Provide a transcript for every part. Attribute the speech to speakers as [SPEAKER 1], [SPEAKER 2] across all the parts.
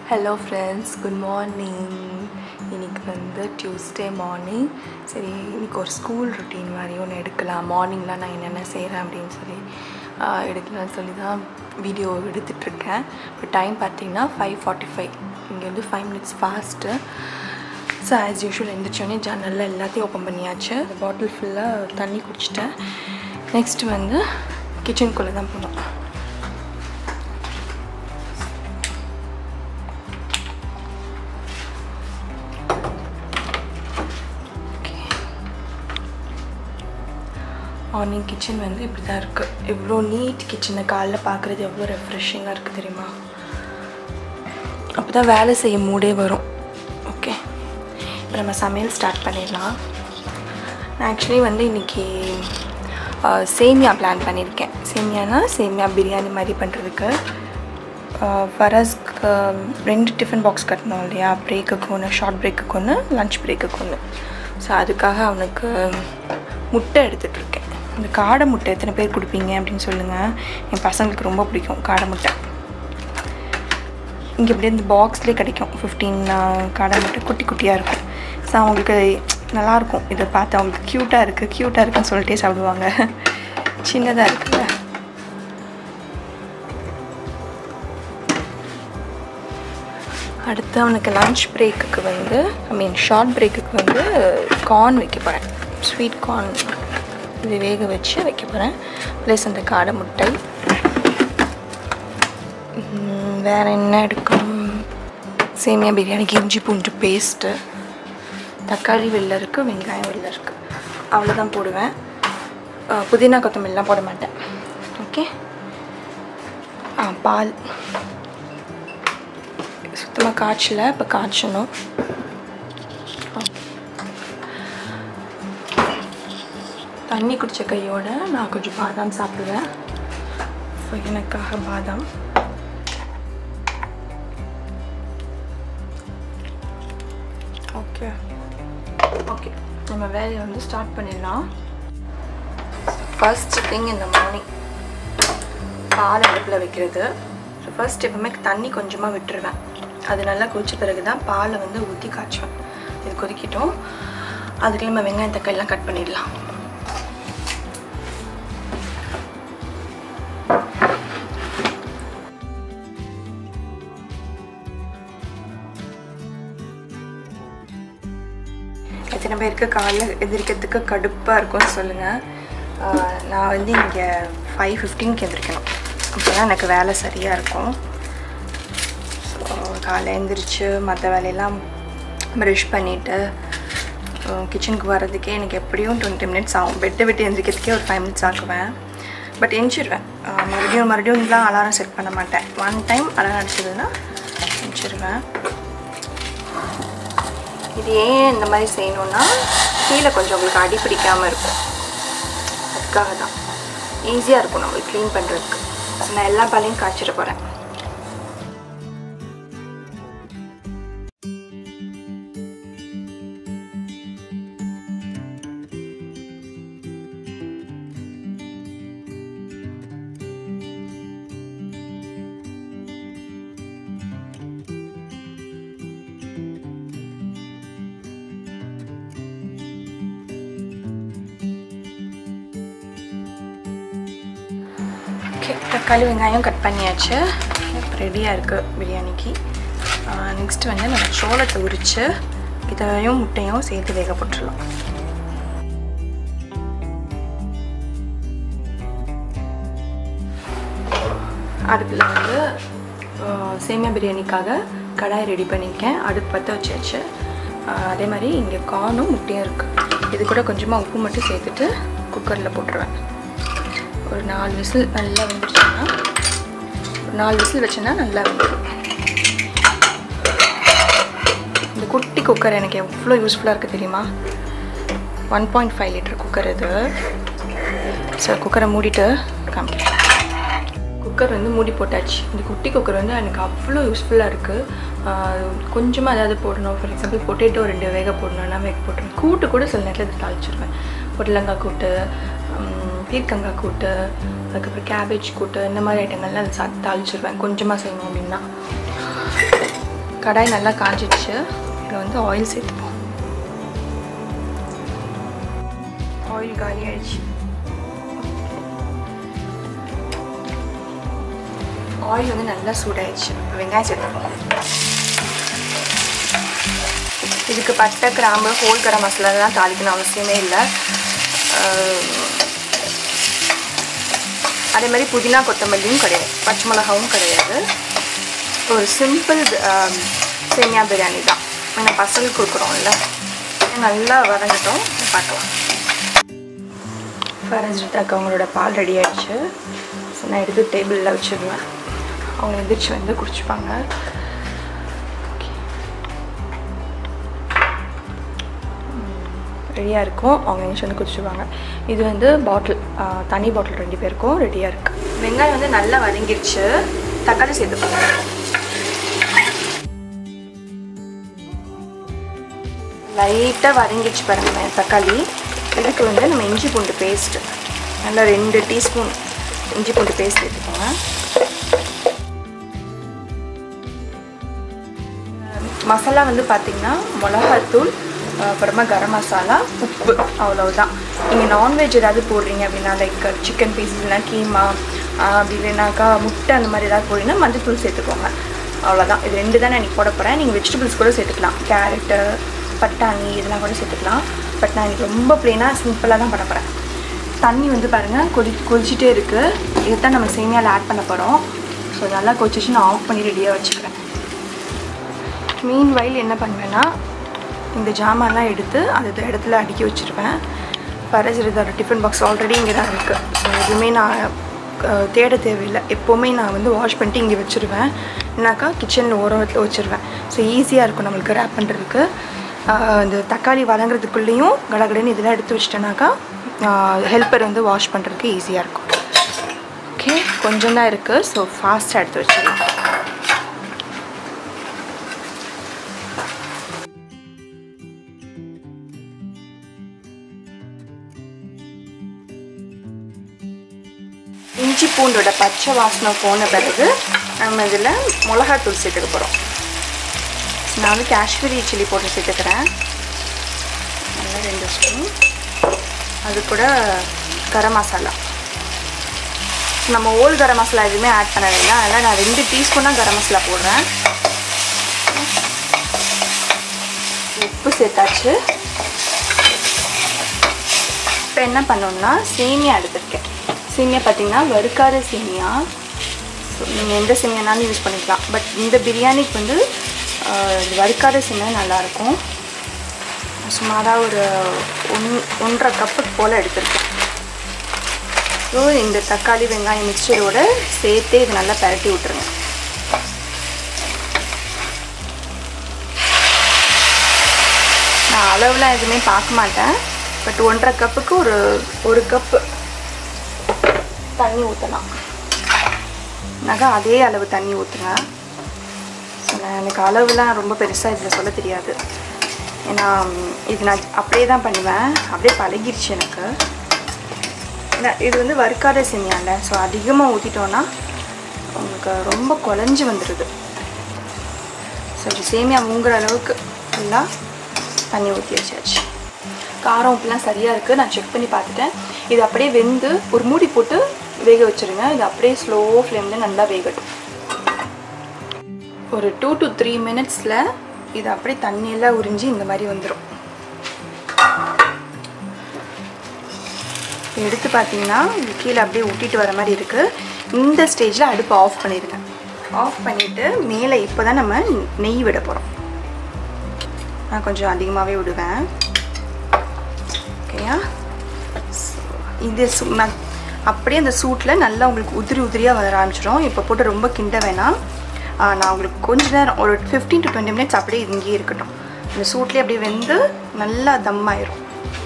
[SPEAKER 1] Hello friends good morning இன்னைக்கு வந்து Tuesday morning சரி இன்னைக்கு ஒரு ஸ்கூல் ரொட்டீன் மாதிரி ஒன்று எடுக்கலாம் மார்னிங்லாம் நான் என்னென்ன செய்கிறேன் அப்படின்னு சொல்லி ஆஹ், எடுக்கலாம்னு சொல்லி தான் வீடியோ எடுத்துட்ருக்கேன் இப்போ டைம் பார்த்தீங்கன்னா ஃபைவ் ஃபார்ட்டி ஃபைவ் இங்கேருந்து five minutes fast so as usual எழுந்திரிச்சோடனே ஜன்னலில் எல்லாத்தையும் ஓப்பன் பண்ணியாச்சு பாட்டில் ஃபுல்லாக தண்ணி குடிச்சிட்டேன் நெக்ஸ்ட் வந்து கிச்சனுக்குள்ளே தான் போனோம் மார்னிங் கிச்சன் வந்து இப்படி தான் இருக்குது எவ்வளோ நீட் கிச்சனை காலைல பார்க்குறது எவ்வளோ ரெஃப்ரெஷிங்காக இருக்குது தெரியுமா அப்போ தான் வேலை செய்ய மூடே வரும் ஓகே இப்போ நம்ம சமையல் ஸ்டார்ட் பண்ணிடலாம் நான் ஆக்சுவலி வந்து இன்றைக்கி சேமியா பிளான் பண்ணியிருக்கேன் சேமியானா சேமியா பிரியாணி மாதிரி பண்ணுறதுக்கு ஃபரஸ்க்கு ரெண்டு டிஃபன் பாக்ஸ் கட்டணும் இல்லையா பிரேக்குக்கு ஒன்று ஷார்ட் பிரேக்குக்கு ஒன்று லஞ்ச் பிரேக்குக்கு ஒன்று ஸோ அதுக்காக அவனுக்கு முட்டை எடுத்துகிட்டு இருக்கேன் இந்த காடை முட்டை எத்தனை பேர் கொடுப்பீங்க அப்படின்னு சொல்லுங்கள் என் பசங்களுக்கு ரொம்ப பிடிக்கும் காடை முட்டை இங்கே இப்படியே இந்த பாக்ஸ்லேயே கிடைக்கும் ஃபிஃப்டீன் காடை முட்டை குட்டி குட்டியாக இருக்கும் ஸோ அவங்களுக்கு நல்லாயிருக்கும் இதை பார்த்து அவங்களுக்கு க்யூட்டாக இருக்குது க்யூட்டாக இருக்குன்னு சொல்லிட்டே சாப்பிடுவாங்க சின்னதாக இருக்குல்ல அடுத்து அவனுக்கு லஞ்ச் பிரேக்குக்கு வந்து ஐ மீன் ஷார்ட் பிரேக்குக்கு வந்து கார்ன் வைக்க போகிறேன் ஸ்வீட் கார்ன் இது வேக வச்சு வைக்க போகிறேன் ப்ளஸ் அந்த காடை முட்டை ம், வேற என்ன எடுக்கணும் சேமியா பிரியாணிக்கு இஞ்சி பூண்டு பேஸ்ட்டு தக்காளி வெளில இருக்குது வெங்காயம் வெளில இருக்குது அவ்வளோதான் போடுவேன் அஹ், புதினா கொத்தமல்லாம் போட மாட்டேன் ஓகே ஆ பால் சுத்தமாக காய்ச்சல இப்போ காய்ச்சணும் தண்ணி குடித்த கையோட நான் கொஞ்சம் பாதாம் சாப்பிடுவேன் ஸோ எனக்காக பாதாம் ஓகே ஓகே நம்ம வேலையை வந்து ஸ்டார்ட் பண்ணிடலாம் ஃபர்ஸ்ட் திங் இந்த மார்னிங் பால் அடுப்பில் வைக்கிறது ஸோ ஃபர்ஸ்ட் எப்பவுமே தண்ணி கொஞ்சமாக விட்டுருவேன் அது நல்லா கொதிச்ச பிறகு தான் பாலை வந்து ஊற்றி காய்ச்சுவேன் இது கொதிக்கிட்டோம் அதுக்குள்ள நம்ம வெங்காயம் தக்காளிலாம் கட் பண்ணிடலாம் எத்தனை பேருக்கு காலைல எந்திரிக்கிறதுக்கு கடுப்பாக இருக்கும்னு சொல்லுங்கள் நான் வந்து இங்கே ஃபைவ் ஃபிஃப்டீனுக்கு எந்திரிக்கணும் அப்போ தான் எனக்கு வேலை சரியாக இருக்கும் ஸோ காலைல எந்திரிச்சு மற்ற வேலையெல்லாம் ப்ரஷ் பண்ணிவிட்டு கிச்சனுக்கு வர்றதுக்கே எனக்கு எப்படியும் டுவெண்ட்டி மினிட்ஸ் ஆகும் பெட்டை விட்டு எந்திரிக்கிறதுக்கே ஒரு ஃபைவ் மினிட்ஸ் ஆக்குவேன் பட் எந்திரிச்சிருவேன் அஹ் மறுபடியும் மறுபடியும்லாம் அலாரம் செட் பண்ண மாட்டேன் ஒன் டைம் அலாரம் அடிச்சதுன்னா எந்திரிச்சிருவேன் இது ஏன் இந்த மாதிரி செய்யணும்னா கீழே கொஞ்சம் உங்களுக்கு அடி பிடிக்காமல் இருக்கும் அதுக்காக தான் ஈஸியாக இருக்கும் நம்மளுக்கு க்ளீன் பண்ணுறதுக்கு ஸோ நான் எல்லா பாலையும் காய்ச்சிட போகிறேன் ஓகே தக்காளி வெங்காயம் கட் பண்ணியாச்சு ரெடியாக இருக்குது பிரியாணிக்கு நெக்ஸ்ட் வந்து நம்ம சோளத்தை உரித்து இதையும் முட்டையும் சேர்த்து வேக போட்டுடலாம் அடுப்பில் வந்து ஆஹ், சேமியா பிரியாணிக்காக கடாய் ரெடி பண்ணியிருக்கேன் அடுப்பு பற்ற வச்சாச்சு ஆஹ், அதே மாதிரி இங்கே கார்னும் முட்டையும் இருக்குது இது கூட கொஞ்சமாக உப்பு மட்டும் சேர்த்துட்டு குக்கரில் போட்டுருவேன் ஒரு நாலு விசில் நல்லா வெந்துருச்சுன்னா ஒரு நாலு விசில் வச்சேன்னா நல்லா வெந்துடும் இந்த குட்டி குக்கர் எனக்கு எவ்வளோ யூஸ்ஃபுல்லாக இருக்குது தெரியுமா one point five litre cooker இது ஸோ குக்கரை மூடிட்டு காமிக்கிறேன் குக்கர் வந்து மூடி போட்டாச்சு இந்த குட்டி குக்கர் வந்து எனக்கு அவ்வளோ யூஸ்ஃபுல்லாக இருக்குது கொஞ்சமாக ஏதாவது போடணும் ஃபார் எக்ஸாம்பிள் பொட்டேட்டோ ரெண்டு வேக போடணும்னா வேக போட்டுருவேன் கூட்டு கூட சில நேரத்தில் இதை தாளிச்சிருவேன் புடலங்காய் கூட்டு உம், பீர்க்கங்காய் கூட்டு அதுக்கப்புறம் கேபேஜ் கூட்டு இந்த மாதிரி ஐட்டங்கள்லாம் அதை சா தாளிச்சிருவேன் கொஞ்சமாக செய்யணும் அப்படின்னா கடாய் நல்லா காஞ்சிடுச்சு இதில் வந்து ஆயில் சேர்த்துப்போம் ஆயில் காலி ஆயிடுச்சு ஆயில் வந்து நல்லா சூடாயிடுச்சு வெங்காயம் சேர்த்துப்போம் இதுக்கு பட்டை கிராம்பு ஹோல் கரம் மசாலாலாம் தாளிக்கணும் அவசியமே இல்லை அதே மாதிரி புதினா கொத்தமல்லியும் கிடையாது பச்சை மிளகாவும் கிடையாது ஒரு சிம்பிள் சேமியா பிரியாணி தான் ஏன்னா பசங்களுக்கு கொடுக்குறோம்ல நல்லா வதங்கட்டும் பார்க்கலாம் ஃபரஜிட்டாக்கு அவங்களோட பால் ரெடி ஆயிடுச்சு ஸோ நான் எடுத்து டேபிளில் வச்சுருவேன் அவங்க எந்திரிச்சு வந்து குடிச்சுப்பாங்க ரெடியாக இருக்கும் அவங்க எந்திரிச்சு வந்து குடிச்சுப்பாங்க இது வந்து பாட்டில் தனி பாட்டில் ரெண்டு பேருக்கும் ரெடியாக இருக்குது வெங்காயம் வந்து நல்லா வதங்கிருச்சு தக்காளி சேர்த்துப்பாங்க லைட்டாக வதங்கிடுச்சு பாருங்க தக்காளி இதுக்கு வந்து நம்ம இஞ்சி பூண்டு பேஸ்ட்டு நல்லா ரெண்டு டீஸ்பூன் இஞ்சி பூண்டு பேஸ்ட் எடுத்துக்கோங்க மசாலா வந்து பார்த்திங்கன்னா மிளகாத்தூள் அப்புறமா கரம் மசாலா உப்பு அவ்வளவுதான் நீங்கள் நான்வெஜ் ஏதாவது போடுறீங்க அப்படின்னா லைக் சிக்கன் பீஸ் இல்லைனா கீமா அப்படி இல்லைனாக்கா முட்டை அந்த மாதிரி ஏதாவது போடுறீங்கன்னா மஞ்சத்தூள் சேர்த்துக்கோங்க அவ்வளோதான் இது ரெண்டு தான் நான் இன்றைக்கி போட போகிறேன் நீங்கள் வெஜிடபிள்ஸ் கூட சேர்த்துக்கலாம் கேரட்டு பட்டாணி இதெல்லாம் கூட சேர்த்துக்கலாம் பட் நான் இன்றைக்கி ரொம்ப ப்ளெயினாக சிம்பிளாக தான் பண்ண போகிறேன் தண்ணி வந்து பாருங்கள் கொதி கொதிச்சிட்டே இருக்குது இதுதான் நம்ம சேமியாவில் ஆட் பண்ண போகிறோம் ஸோ நல்லா கொதிச்சு நான் ஆஃப் பண்ணி ரெடியாக வச்சுக்கிறேன் மீன் வயல் என்ன பண்ணுவேன்னா இந்த ஜாமான்லாம் எடுத்து அது இடத்துல அடுக்கி வச்சுருவேன் பரஜிரதோட டிஃபன் பாக்ஸ் ஆல்ரெடி இங்கே தான் இருக்குது ஸோ எதுவுமே நான் தேட தேவையில்லை எப்போவுமே நான் வந்து வாஷ் பண்ணிட்டு இங்கே வச்சுருவேன் என்னாக்கா கிச்சனில் ஓரத்தில் வச்சுருவேன் ஸோ ஈஸியாக இருக்கும் நம்மளுக்கு ரேப் பண்ணுறதுக்கு இந்த தக்காளி வதங்குறதுக்குள்ளேயும் கடகடன்னு இதெல்லாம் எடுத்து வச்சிட்டேனாக்கா ஹெல்ப்பர் வந்து வாஷ் பண்ணுறதுக்கு ஈஸியாக இருக்கும் ஓகே கொஞ்சம் தான் இருக்குது ஸோ ஃபாஸ்ட்டாக எடுத்து வச்சிடலாம் இஞ்சி பூண்டோட பச்சை வாசனை போன பிறகு நம்ம இதில் மிளகாத்தூள் சேர்த்துக்க போகிறோம் நான் வந்து காஷ்மீரி சில்லி போட்டு சேர்த்துக்கிறேன் நல்லா ரெண்டு ஸ்பூன் அது கூட கரம் மசாலா நம்ம ஓல் கரம் மசாலா எதுவுமே ஆட் பண்ண வேண்டாம் அதனால் நான் ரெண்டு டீஸ்பூனாக கரம் மசாலா போடுறேன் உப்பு சேர்த்தாச்சு இப்போ என்ன பண்ணோம்னா சேமியா எடுத்திருக்கேன் சேமியா பார்த்தீங்கன்னா வறுக்காத சேமியா ஸோ நீங்கள் எந்த சேமியானாலும் யூஸ் பண்ணிக்கலாம் பட் இந்த பிரியாணிக்கு வந்து வறுக்காத சேமியா நல்லாயிருக்கும் சுமாராக ஒரு ஒன் ஒன்றரை கப்புக்கு போல் எடுத்திருக்கேன் ஸோ இந்த தக்காளி வெங்காயம் மிக்சரோடு சேர்த்து இது நல்லா பரட்டி விட்டுருங்க நான் அளவுலாம் எதுவுமே பார்க்க மாட்டேன் பட் ஒன்றரை கப்புக்கு ஒரு ஒரு கப்பு தண்ணி ஊற்றலாம் நகை அதே அளவு தண்ணி ஊற்றுங்க ஸோ நான் எனக்கு அளவுலாம் ரொம்ப பெருசாக இதில் சொல்ல தெரியாது ஏன்னா இது நான் அப்படியே தான் பண்ணுவேன் அப்படியே பழகிருச்சு எனக்கு ஏன்னா இது வந்து வறுக்காத சேமியால ஸோ அதிகமாக ஊற்றிட்டோன்னா உங்களுக்கு ரொம்ப குழஞ்சி வந்துடுது ஸோ இப்படி சேமியா மூங்குற அளவுக்கு ஃபுல்லாக தண்ணி ஊற்றி வச்சாச்சு காரம் உப்புலாம் சரியாக இருக்குது நான் செக் பண்ணி பார்த்துட்டேன் இது அப்படியே வெந்து ஒரு மூடி போட்டு வேக வச்சுருங்க இது அப்படியே ஸ்லோ ஃப்ளேமில் நல்லா வேகட்டும் ஒரு டூ டு த்ரீ மினிட்ஸில் இது அப்படியே தண்ணியெல்லாம் உறிஞ்சி இந்த மாதிரி வந்துடும் எடுத்து பார்த்தீங்கன்னா கீழே அப்படியே ஊட்டிட்டு வர மாதிரி இருக்குது இந்த ஸ்டேஜில் அடுப்பு ஆஃப் பண்ணிடுங்க ஆஃப் பண்ணிவிட்டு மேலே இப்போ தான் நம்ம நெய் விட போகிறோம் நான் கொஞ்சம் அதிகமாகவே விடுவேன் ஓகேயா இது சு- ம- அப்படியே அந்த சூட்டில் நல்லா உங்களுக்கு உதிரி உதிரியாக வர ஆரம்பிச்சிடும் இப்போ போட்டு ரொம்ப கிண்ட வேணாம் ஆ, நான் உங்களுக்கு கொஞ்ச நேரம் ஒரு ஃபிஃப்டீன் டு டுவெண்ட்டி மினிட்ஸ் அப்படியே இங்கேயே இருக்கட்டும் இந்த சூட்லேயே அப்படியே வெந்து நல்லா தம் ஆயிரும்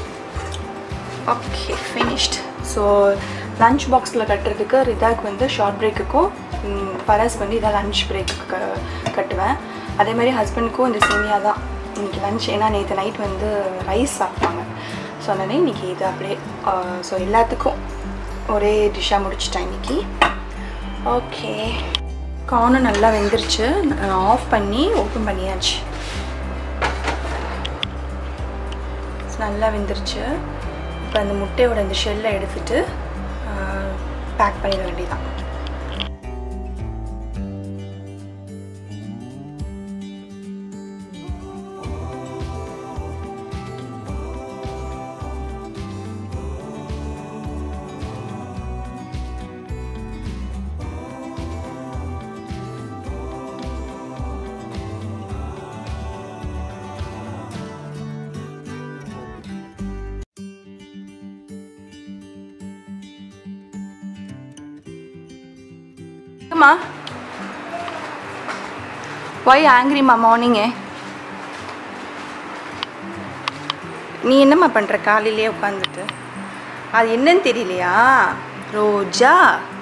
[SPEAKER 1] ஓகே ஃபினிஷ்ட் ஸோ லஞ்ச் பாக்ஸில் கட்டுறதுக்கு ரிதாக்கு வந்து ஷார்ட் பிரேக்குக்கும் பரஸ் வந்து இதான் லஞ்ச் பிரேக்குக்கு க கட்டுவேன் அதே மாதிரி ஹஸ்பண்டுக்கும் இந்த சேமியா தான் இன்னைக்கு லஞ்ச் ஏன்னா நேற்று நைட் வந்து ரைஸ் சாப்பிட்டாங்க ஸோ அதனால இன்னைக்கு இது அப்படியே ஸோ எல்லாத்துக்கும் ஒரே டிஷ்ஷாக முடிச்சிட்டேன் இன்னைக்கு ஓகே கார்னும் நல்லா வெந்துருச்சு நான் ஆஃப் பண்ணி ஓப்பன் பண்ணியாச்சு நல்லா வெந்துருச்சு இப்போ அந்த முட்டையோட அந்த ஷெல்லை எடுத்துட்டு பேக் பண்ணிட வேண்டியதான் அம்மா ஒய் ஆங்க்ரிம்மா மார்னிங்கே நீ என்னம்மா பண்ணுற காலையிலே உட்காந்துட்டு அது என்னன்னு தெரியலையா ரோஜா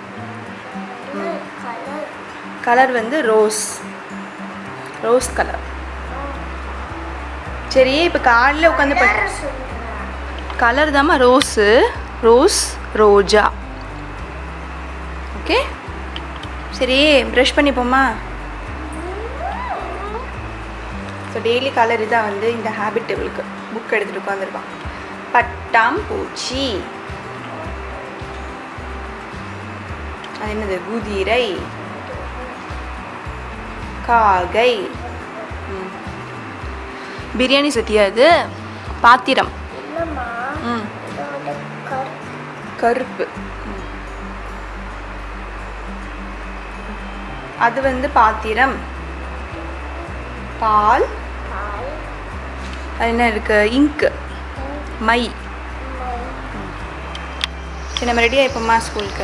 [SPEAKER 1] கலர் வந்து ரோஸ் ரோஸ் கலர் சரி இப்போ காலையில் உட்காந்து பண் கலர் தாம்மா ரோஸு ரோஸ் ரோஜா ஓகே சரி ப்ரஷ் பண்ணிப்போமா ஸோ டெய்லி கலர் இதாக வந்து இந்த ஹேபிட் டேபிளுக்கு புக் எடுத்துகிட்டு உட்காந்துருப்பான் பட்டாம் பூச்சி அது என்னது குதிரை காகை ம். பிரியாணி சத்தியா இது பாத்திரம் ம் கருப்பு ம். அது வந்து பாத்திரம் பால் அது என்ன இருக்கு இங்கு மை ம். சரி நம்ம ரெடி ஆயிப்போமா ஸ்கூலுக்கு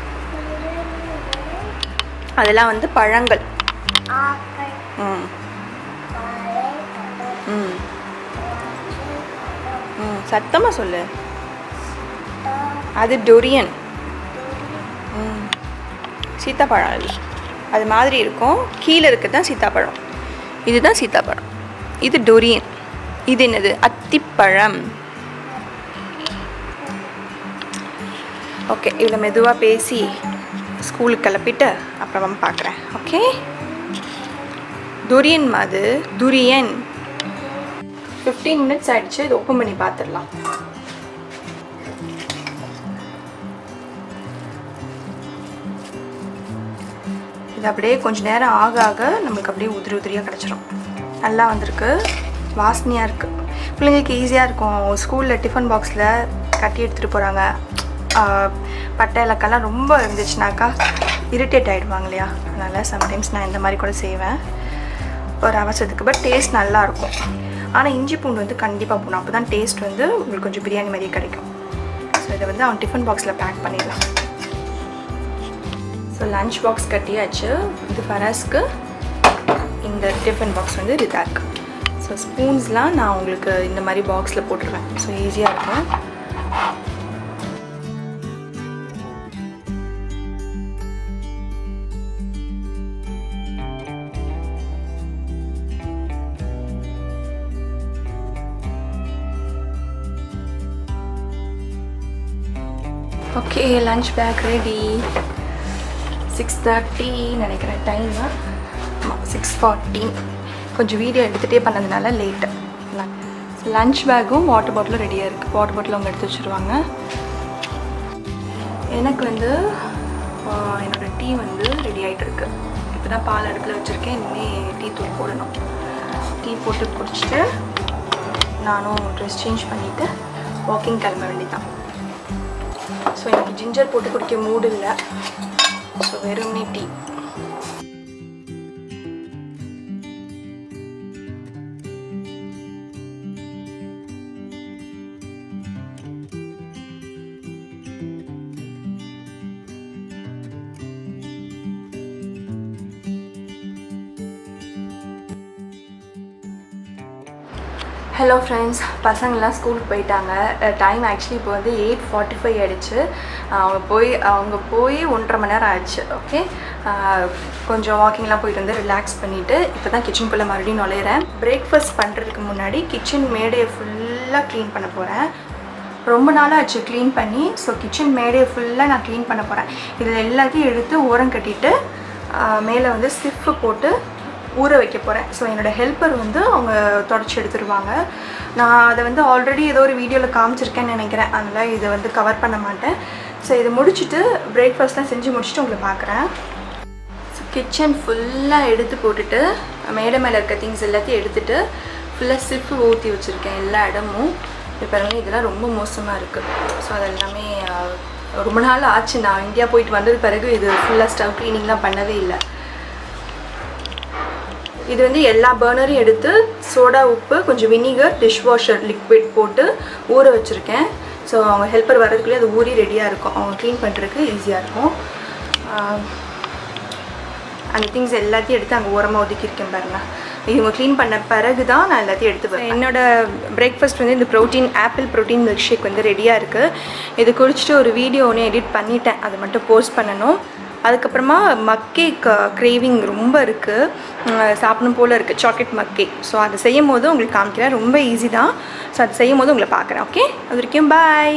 [SPEAKER 1] அதெல்லாம் வந்து பழங்கள் ம் ம் ம் சத்தமாக சொல்லு அது டொரியன் ம் சீத்தாப்பழம் அது அது மாதிரி இருக்கும் கீழே இருக்கிறது தான் சீத்தாப்பழம் இதுதான் சீத்தாப்பழம் இது டொரியன் இது என்னது அத்திப்பழம் ஓகே இவ்வளோ மெதுவாக பேசி ஸ்கூலுக்கு கிளப்பிட்டு அப்புறமா பார்க்குறேன் ஓகே துரியன் அது துரியன் ஃபிஃப்டீன் மினிட்ஸ் ஆயிடுச்சு இது ஓப்பன் பண்ணி பார்த்துடலாம் இது அப்படியே கொஞ்ச நேரம் ஆக ஆக நம்மளுக்கு அப்படியே உதிரி உதிரியாக கிடச்சிரும் நல்லா வந்திருக்கு வாசனையாக இருக்குது பிள்ளைங்களுக்கு ஈஸியாக இருக்கும் ஸ்கூலில் டிஃபன் பாக்ஸில் கட்டி எடுத்துகிட்டு போகிறாங்க பட்டை இலக்கெல்லாம் ரொம்ப இருந்துச்சுனாக்கா இரிட்டேட் ஆகிடுவாங்க இல்லையா அதனால் சம்டைம்ஸ் நான் இந்த மாதிரி கூட செய்வேன் ஒரு அவசரத்துக்கு பட் டேஸ்ட் நல்லாயிருக்கும் ஆனால் இஞ்சி பூண்டு வந்து கண்டிப்பாக போகணும் அப்போ தான் டேஸ்ட் வந்து உங்களுக்கு கொஞ்சம் பிரியாணி மாதிரியே கிடைக்கும் ஸோ இதை வந்து அவன் டிஃபன் பாக்ஸில் பேக் பண்ணிடலாம் ஸோ லஞ்ச் பாக்ஸ் கட்டியாச்சு இது ஃபராஸ்க்கு இந்த டிஃபன் பாக்ஸ் வந்து ரிதாக் ஸோ ஸ்பூன்ஸ்லாம் நான் உங்களுக்கு இந்த மாதிரி பாக்ஸில் போட்டுருவேன் ஸோ ஈஸியாக இருக்கும் okay lunch pack ready six thirty நினைக்கிறேன் டைம் சிக்ஸ் ஃபார்ட்டீன் கொஞ்சம் வீடியோ எடுத்துகிட்டே பண்ணதுனால லேட்டு லஞ்ச் பேக்கும் வாட்டர் பாட்டிலும் ரெடியாக இருக்குது வாட்டர் பாட்டில் அவங்க எடுத்து வச்சுருவாங்க எனக்கு வந்து ஆஹ், என்னோட டீ வந்து ரெடி ஆகிட்டு இருக்கு இப்போ தான் பால் அடுப்பில் வச்சுருக்கேன் இனிமேல் டீ தூள் போடணும் டீ போட்டு குடிச்சிட்டு நானும் ட்ரெஸ் சேஞ்ச் பண்ணிவிட்டு வாக்கிங் கிளம்ப வேண்டியதான் ஸோ எனக்கு ஜிஞ்சர் போட்டு குடிக்க மூடு இல்லை ஸோ வெறும்னே டீ ஹலோ ஃப்ரெண்ட்ஸ் பசங்கள்லாம் ஸ்கூலுக்கு போயிட்டாங்க டைம் ஆக்சுவலி இப்போ வந்து எயிட் ஃபார்ட்டி ஃபைவ் ஆகிடுச்சு அவங்க போய் அவங்க போய் ஒன்றரை மணி நேரம் ஆயிடுச்சு ஓகே கொஞ்சம் வாக்கிங்லாம் போயிட்டு வந்து ரிலாக்ஸ் பண்ணிவிட்டு இப்போ தான் கிச்சனுக்குள்ளே மறுபடியும் நுழையிறேன் பிரேக்ஃபாஸ்ட் பண்ணுறதுக்கு முன்னாடி கிச்சன் மேடையை ஃபுல்லாக க்ளீன் பண்ண போகிறேன் ரொம்ப நாளாக ஆச்சு க்ளீன் பண்ணி ஸோ கிச்சன் மேடையை ஃபுல்லாக நான் க்ளீன் பண்ண போகிறேன் இதில் எல்லாத்தையும் எடுத்து ஓரம் கட்டிட்டு மேலே வந்து ஸ்டிஃப்பு போட்டு ஊற வைக்க போகிறேன் ஸோ என்னோடய ஹெல்ப்பர் வந்து அவங்க தொடச்சி எடுத்துருவாங்க நான் அதை வந்து ஆல்ரெடி ஏதோ ஒரு வீடியோவில் காமிச்சிருக்கேன்னு நினைக்கிறேன் அதனால் இதை வந்து கவர் பண்ண மாட்டேன் ஸோ இதை முடிச்சுட்டு பிரேக்ஃபாஸ்ட்லாம் செஞ்சு முடிச்சுட்டு உங்களை பார்க்குறேன் ஸோ கிச்சன் ஃபுல்லாக எடுத்து போட்டுட்டு மேடை மேலே இருக்க திங்ஸ் எல்லாத்தையும் எடுத்துட்டு ஃபுல்லாக சிப்பு ஊற்றி வச்சுருக்கேன் எல்லா இடமும் இப்போ பாருங்க இதெல்லாம் ரொம்ப மோசமாக இருக்குது ஸோ அதெல்லாமே ஆஹ், ரொம்ப நாள் ஆச்சு நான் இந்தியா போயிட்டு வந்தது பிறகு இது ஃபுல்லாக ஸ்டவ் க்ளீனிங்லாம் பண்ணவே இல்லை இது வந்து எல்லா பர்னரையும் எடுத்து சோடா உப்பு கொஞ்சம் வினிகர் டிஷ் வாஷர் லிக்விட் போட்டு ஊற வச்சுருக்கேன் ஸோ அவங்க ஹெல்ப்பர் வர்றதுக்குள்ளே அது ஊறி ரெடியாக இருக்கும் அவங்க க்ளீன் பண்ணுறதுக்கு ஈஸியாக இருக்கும் ஆஹ், அந்த திங்ஸ் எல்லாத்தையும் எடுத்து அங்கே ஓரமாக ஒதுக்கியிருக்கேன் பாருங்க இவங்க க்ளீன் பண்ண பிறகு தான் நான் எல்லாத்தையும் எடுத்து வரேன் என்னோட பிரேக்ஃபாஸ்ட் வந்து இந்த protein apple protein milk shake வந்து ரெடியாக இருக்குது இது குடிச்சிட்டு ஒரு வீடியோ ஒன்று எடிட் பண்ணிட்டேன் அதை மட்டும் போஸ்ட் பண்ணணும் அதுக்கப்புறமா மக்கேக் கிரேவிங் ரொம்ப இருக்குது சாப்பிடணும் போல் இருக்குது சாக்லேட் மக்கேக் ஸோ அதை செய்யும் போது உங்களுக்கு காமிக்கிறேன் ரொம்ப ஈஸி தான் ஸோ அதை செய்யும் போது உங்களை பார்க்குறேன் ஓகே அது வரைக்கும் பாய்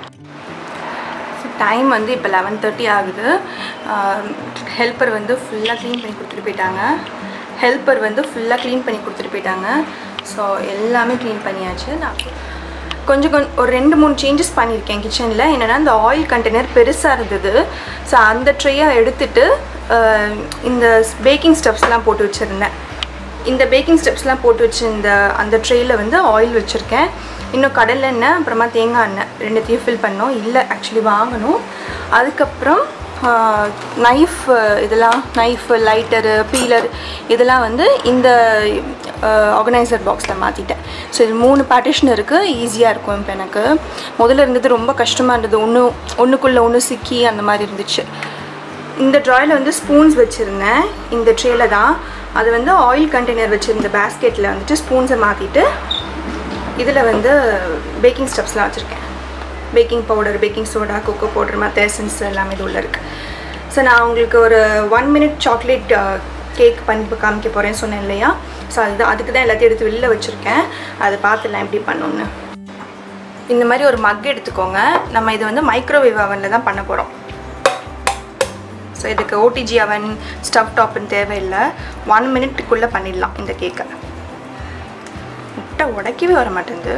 [SPEAKER 1] டைம் வந்து இப்போ லெவன் தேர்ட்டி ஆகுது ஹெல்ப்பர் வந்து ஃபுல்லாக க்ளீன் பண்ணி கொடுத்துட்டு போயிட்டாங்க ஹெல்ப்பர் வந்து ஃபுல்லாக க்ளீன் பண்ணி கொடுத்துட்டு போயிட்டாங்க ஸோ எல்லாமே க்ளீன் பண்ணியாச்சு நான் கொஞ்சம் கொஞ்சம் ஒரு ரெண்டு மூணு சேஞ்சஸ் பண்ணியிருக்கேன் கிச்சனில் என்னென்னா இந்த ஆயில் கண்டெய்னர் பெருசாக இருந்தது ஸோ அந்த ட்ரேயை எடுத்துட்டு ஆஹ், இந்த பேக்கிங் ஸ்டெப்ஸ்லாம் போட்டு வச்சுருந்தேன் இந்த பேக்கிங் ஸ்டெப்ஸ்லாம் போட்டு வச்சிருந்த அந்த ட்ரேயில் வந்து ஆயில் வச்சுருக்கேன் இன்னும் கடலை எண்ணெய் அப்புறமா தேங்காய் எண்ணெய் ரெண்டுத்தையும் ஃபில் பண்ணோம் இல்லை ஆக்சுவலி வாங்கணும் அதுக்கப்புறம் நைஃப் இதெல்லாம் நைஃப் லைட்டரு பீலர் இதெல்லாம் வந்து இந்த ஆர்கனைசர் பாக்ஸில் மாற்றிட்டேன் ஸோ இது மூணு பார்ட்டிஷன் இருக்குது ஈஸியாக இருக்கும் இப்போ எனக்கு முதல்ல இருந்தது ரொம்ப கஷ்டமாக இருந்தது ஒன்று ஒன்றுக்குள்ளே ஒன்று சிக்கி அந்த மாதிரி இருந்துச்சு இந்த ட்ராயில் வந்து ஸ்பூன்ஸ் வச்சுருந்தேன் இந்த ட்ரேல தான் அது வந்து ஆயில் கண்டெய்னர் வச்சுருந்த பேஸ்கெட்டில் வந்துட்டு ஸ்பூன்ஸை மாற்றிட்டு இதில் வந்து பேக்கிங் ஸ்டெப்ஸ்லாம் வச்சுருக்கேன் baking powder baking soda cocoa powder மற்ற எசன்ஸ் எல்லாமே இது உள்ள இருக்குது ஸோ நான் உங்களுக்கு ஒரு ஒன் மினிட் சாக்லேட் கேக் பண்ணி இப்ப காமிக்க போகிறேன்னு சொன்னேன் இல்லையா ஸோ அதுதான் அதுக்கு தான் எல்லாத்தையும் எடுத்து வெளில வச்சுருக்கேன் அதை பார்த்துலாம் எப்படி பண்ணணும்னு இந்த மாதிரி ஒரு மக் எடுத்துக்கோங்க நம்ம இது வந்து மைக்ரோவேவ் அவனில் தான் பண்ண போகிறோம் ஸோ இதுக்கு ஓடிஜி அவன் ஸ்டவ் டாப்னு தேவையில்லை ஒன் மினிட்டுக்குள்ளே பண்ணிடலாம் இந்த கேக்கை முட்டை உடைக்கவே வர மாட்டேங்குது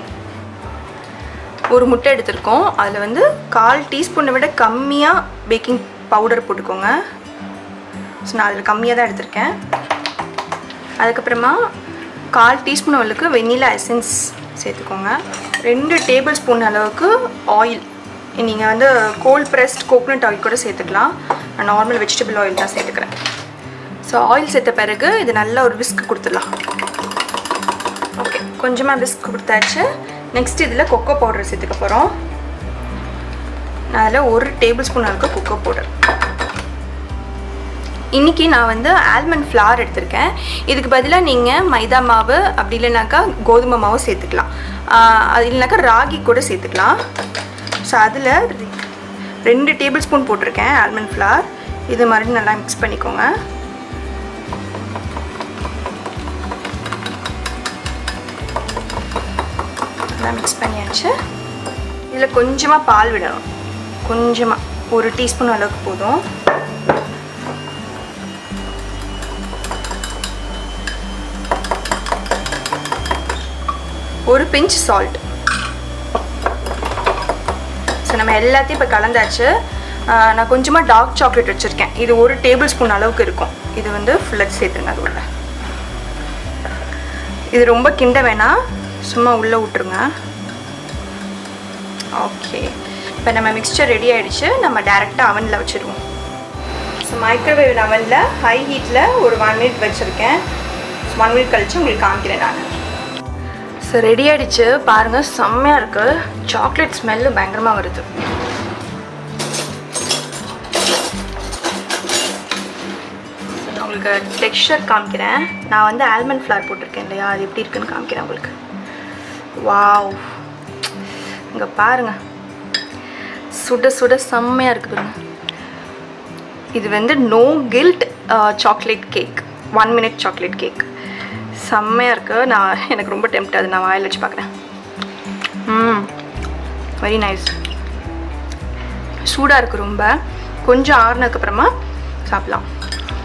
[SPEAKER 1] ஒரு முட்டை எடுத்திருக்கோம் அதில் வந்து கால் டீஸ்பூனை விட கம்மியாக பேக்கிங் பவுடர் போட்டுக்கோங்க ஸோ நான் அதில் கம்மியாக தான் எடுத்திருக்கேன் அதுக்கப்புறமா கால் டீஸ்பூன் அளவுக்கு வெண்ணிலா எசன்ஸ் சேர்த்துக்கோங்க ரெண்டு டேபிள் ஸ்பூன் அளவுக்கு ஆயில் நீங்கள் வந்து கோல்ட் ப்ரெஸ்ட் கோகோனட் ஆயில் கூட சேர்த்துக்கலாம் நான் நார்மல் வெஜிடபிள் ஆயில் தான் சேர்த்துக்கிறேன் ஸோ ஆயில் சேர்த்த பிறகு இது நல்ல ஒரு விஸ்க் கொடுத்துடலாம் ஓகே கொஞ்சமாக விஸ்க் கொடுத்தாச்சு நெக்ஸ்ட் இதில் கொக்கோ பவுடர் சேர்த்துக்க போகிறோம் நான் அதில் ஒரு டேபிள் ஸ்பூன் அளவுக்கு கொக்கோ பவுடர் இன்றைக்கி நான் வந்து ஆல்மண்ட் ஃப்ளார் எடுத்திருக்கேன் இதுக்கு பதிலாக நீங்கள் மைதா மாவு அப்படி இல்லைனாக்கா கோதுமை மாவு சேர்த்துக்கலாம் ஆஹ் அது இல்லைனாக்கா ராகி கூட சேர்த்துக்கலாம் ஸோ அதில் ரெண்டு டேபிள் ஸ்பூன் போட்டிருக்கேன் ஆல்மண்ட் ஃப்ளார் இது மாதிரி நல்லா மிக்ஸ் பண்ணிக்கோங்க நல்லா மிக்ஸ் பண்ணியாச்சு இதில் கொஞ்சமாக பால் விடணும் கொஞ்சமாக ஒரு டீஸ்பூன் அளவுக்கு போதும் ஒரு பிஞ்ச் சால்ட் ஸோ நம்ம எல்லாத்தையும் இப்போ கலந்தாச்சு ஆஹ் நான் கொஞ்சமாக டார்க் சாக்லேட் வச்சுருக்கேன் இது ஒரு டேபிள் ஸ்பூன் அளவுக்கு இருக்கும் இது வந்து ஃபுல்லாக சேர்த்துருங்க அது உள்ள இது ரொம்ப கிண்ட வேணாம் சும்மா உள்ளே விட்டுருங்க ஓகே இப்போ நம்ம மிக்ஸ்சர் ரெடி ஆயிடுச்சு நம்ம டேரெக்டாக அவனில் வச்சுருவோம் ஸோ மைக்ரோவேவ் அவனில் ஹை ஹீட்டில் ஒரு ஒன் மினிட் வச்சுருக்கேன் ஒன் மினிட் கழிச்சு உங்களுக்கு காமிக்கிறேன் நான் ஸோ ரெடி ஆயிடுச்சு பாருங்கள் செம்மையாக இருக்குது சாக்லேட் ஸ்மெல்லு பயங்கரமாக வருது So, நான் உங்களுக்கு டெக்ஸ்சர் காமிக்கிறேன் நான் வந்து ஆல்மண்ட் ஃப்ளார் போட்டிருக்கேன் இல்லையா அது எப்படி இருக்குன்னு காமிக்கிறேன் உங்களுக்கு வாவ் இங்கே பாருங்க சுட சுட செம்மையாக இருக்குது பாருங்க இது வந்து no guilt chocolate cake one minute chocolate cake செம்மையாக இருக்குது நான் எனக்கு ரொம்ப டெம்ட் அது நான் வாயில் வச்சு பார்க்குறேன் ம் வெரி நைஸ் சூடாக இருக்குது ரொம்ப கொஞ்சம் ஆறுனதுக்கப்புறமா சாப்பிட்லாம்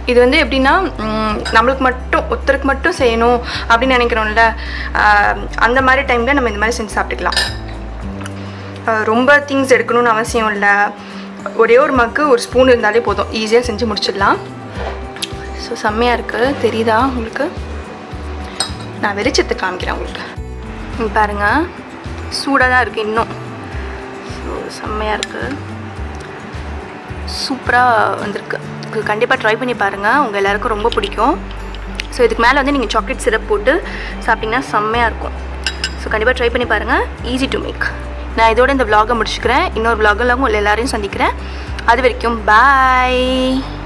[SPEAKER 1] இது வந்து எப்படின்னா ம், நம்மளுக்கு மட்டும் ஒருத்தருக்கு மட்டும் செய்யணும் அப்படின்னு நினைக்கிறோம்ல ஆஹ், அந்த மாதிரி டைமில் நம்ம இந்த மாதிரி செஞ்சு சாப்பிட்டுக்கலாம் ஆஹ், ரொம்ப திங்ஸ் எடுக்கணும்னு அவசியம் இல்லை ஒரே ஒரு மக்கு ஒரு ஸ்பூன் இருந்தாலே போதும் ஈஸியாக செஞ்சு முடிச்சிடலாம் ஸோ செம்மையாக இருக்குது தெரியுதா உங்களுக்கு நான் வெறிச்சத்தை காமிக்கிறேன் உங்களுக்கு இங்க பாருங்க சூடாக தான் இருக்குது இன்னும் ஸோ செம்மையாக இருக்குது சூப்பராக வந்திருக்கு இது கண்டிப்பாக ட்ரை பண்ணி பாருங்கள் உங்கள் எல்லாருக்கும் ரொம்ப பிடிக்கும் ஸோ இதுக்கு மேலே வந்து நீங்கள் சாக்லேட் சிரப் போட்டு சாப்பிட்டிங்கன்னா செம்மையாக இருக்கும் ஸோ கண்டிப்பாக ட்ரை பண்ணி பாருங்கள் ஈஸி டு மேக் நான் இதோட இந்த vlog-அ முடிச்சுக்கிறேன் இன்னொரு vlog-ல உங்கள் எல்லாரையும் சந்திக்கிறேன் அது வரைக்கும் பாய்